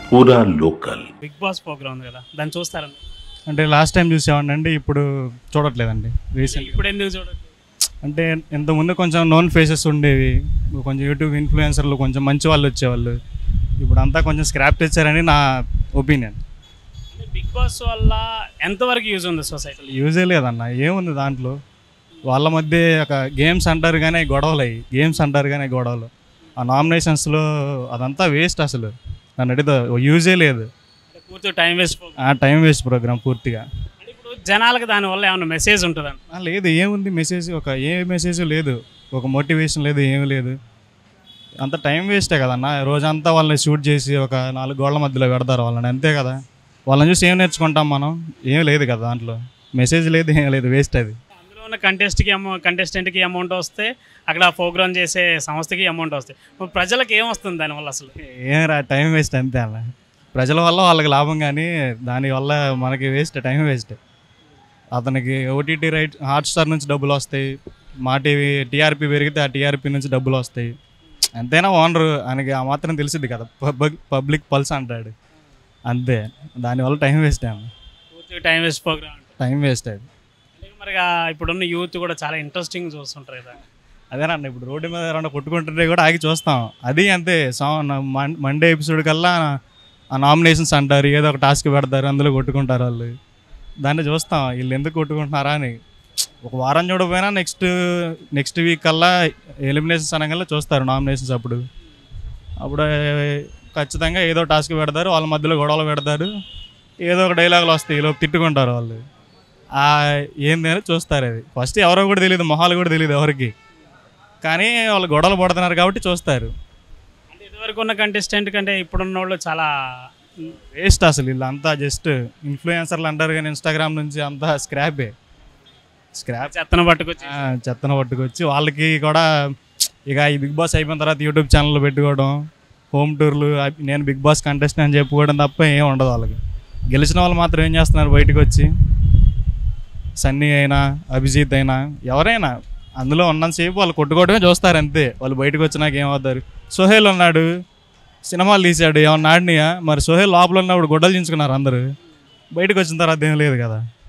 पूरा local big boss programme ఉంది కదా దాన్ని చూస్తారండి అంటే లాస్ట్ టైం చూసేవాడిని అండి ఇప్పుడు చూడట్లేదండి రీసెంట్ ఇప్పుడు ఎందుకు చూడండి అంటే ఇంతకుముందు కొంచెం నోన్ ఫేసెస్ ఉండేవి కొంచెం యూట్యూబ్ ఇన్ఫ్లుయెన్సర్లు కొంచెం మంచి వాళ్ళు వచ్చేవాళ్ళు ఇప్పుడు అంతా కొంచెం స్క్రాప్ తెచ్చారని నా ఒపీనియన్ అంటే బిగ్ బాస్ వల్ల ఎంతవరకు యూజ్ ఉంది సొసైటీ యూజే లేదన్న ఏముంది దాంట్లో వాళ్ళ మధ్య ఒక గేమ్స్ అంటారు కానీ గొడవలు అయ్యి గేమ్స్ అంటారు కానీ గొడవలు ఆ నామినేషన్స్లో అదంతా వేస్ట్ అసలు నన్ను అడిగితే యూజే లేదు అంటే పూర్తి టైం వేస్ట్ ప్రోగ్రామ్ ఆ టైం వేస్ట్ ప్రోగ్రామ్ పూర్తిగా అంటే ఇప్పుడు జనాలకు దానివల్ల ఏమైనా మెసేజ్ ఉంటుందండి ఆ, లేదు ఏముంది మెసేజ్ ఒక ఏ మెసేజ్ లేదు ఒక మోటివేషన్ లేదు ఏమీ లేదు అంత టైం వేస్టే కదన్న రోజంతా వాళ్ళని షూట్ చేసి ఒక నాలుగు గోళ్ల మధ్యలో పెడతారు వాళ్ళని అంతే కదా వాళ్ళని చూసి ఏం నేర్చుకుంటాం మనం ఏం లేదు కదా దాంట్లో మెసేజ్ లేదు ఏం లేదు వేస్ట్ అది అందులో ఉన్న కంటెస్ట్కి అమౌ కంటెస్టెంట్కి అమౌంట్ వస్తే అక్కడ ప్రోగ్రామ్ చేసే సంస్థకి అమౌంట్ వస్తాయి ఇప్పుడు ప్రజలకు ఏం వస్తుంది దానివల్ల అసలు ఏం రా టైం వేస్ట్ అంతే అలా ప్రజల వల్ల వాళ్ళకి లాభం కానీ దానివల్ల మనకి వేస్ట్ టైం వేస్ట్ అతనికి ఓటీటీ రైట్ హాట్స్టార్ నుంచి డబ్బులు వస్తాయి మా టీవీ టీఆర్పీ పెరిగితే ఆ టీఆర్పీ నుంచి డబ్బులు వస్తాయి ఎంతైనా ఓనరు ఆయనకి ఆ మాత్రం తెలిసిద్ది కదా పబ్లిక్ పబ్లిక్ పల్స్ అంటాడు అంతే దానివల్ల టైం వేస్ట్ అన్న పూర్తి టైం వేస్ట్ ప్రోగ్రామ్ అంటే టైం వేస్ట్ అది అంటే మరి ఆ ఇప్పుడున్న యూత్ కూడా చాలా ఇంట్రెస్టింగ్ చూస్తుంటారు కదా అదేనండి ఇప్పుడు రోడ్డు మీద రెండు కొట్టుకుంటుంటే కూడా ఆగి చూస్తాం అది అంతే సా మండే ఎపిసోడ్ కల్లా ఆ నామినేషన్స్ అంటారు ఏదో ఒక టాస్క్ పెడతారు అందులో కొట్టుకుంటారు వాళ్ళు దాన్ని చూస్తాం వీళ్ళు ఎందుకు కొట్టుకుంటున్నారా అని ఒక వారం చూడకపోయినా నెక్స్ట్ నెక్స్ట్ వీక్ కల్లా ఎలిమినేషన్స్ అనగానే చూస్తారు నామినేషన్స్ అప్పుడు అప్పుడు ఖచ్చితంగా ఏదో టాస్క్ పెడతారు వాళ్ళ మధ్యలో గొడవలు పెడతారు ఏదో ఒక డైలాగులు వస్తాయి ఈలోపు తిట్టుకుంటారు వాళ్ళు ఆ ఏంది అని చూస్తారు అది ఫస్ట్ ఎవరో కూడా తెలియదు మొహాలు కూడా తెలియదు ఎవరికి కానీ వాళ్ళు గొడవలు పడుతున్నారు కాబట్టి చూస్తారు అంటే ఇదివరకు ఉన్న కంటెస్టెంట్ కంటే ఇప్పుడున్న వాళ్ళు చాలా వేస్ట్ అసలు వీళ్ళంతా జస్ట్ ఇన్ఫ్లుయెన్సర్లు అంటారు కానీ ఇన్స్టాగ్రామ్ నుంచి అంతా స్క్రాపే స్క్రాప్ చెత్తను పట్టుకొచ్చి చెత్తను పట్టుకొచ్చి వాళ్ళకి కూడా ఇక ఈ బిగ్ బాస్ అయిపోయిన తర్వాత యూట్యూబ్ ఛానల్ పెట్టుకోవడం హోమ్ టూర్లు అవి నేను బిగ్ బాస్ కంటెస్టెంట్ అని చెప్పుకోవడం తప్ప ఏం ఉండదు వాళ్ళకి గెలిచిన వాళ్ళు మాత్రం ఏం చేస్తున్నారు బయటకు వచ్చి సన్నీ అయినా అభిజిత్ అయినా ఎవరైనా అందులో ఉన్నంతసేపు వాళ్ళు కొట్టుకోవడమే చూస్తారు అంతే వాళ్ళు బయటకు వచ్చినాక ఏమవుతారు సోహేల్ ఉన్నాడు సినిమాలు తీశాడు ఏమన్నా ఆడినాయా మరి సోహేల్ లోపల ఉన్నప్పుడు గొడ్డలు చించుకున్నారు అందరూ బయటకు వచ్చిన తర్వాత ఏం లేదు కదా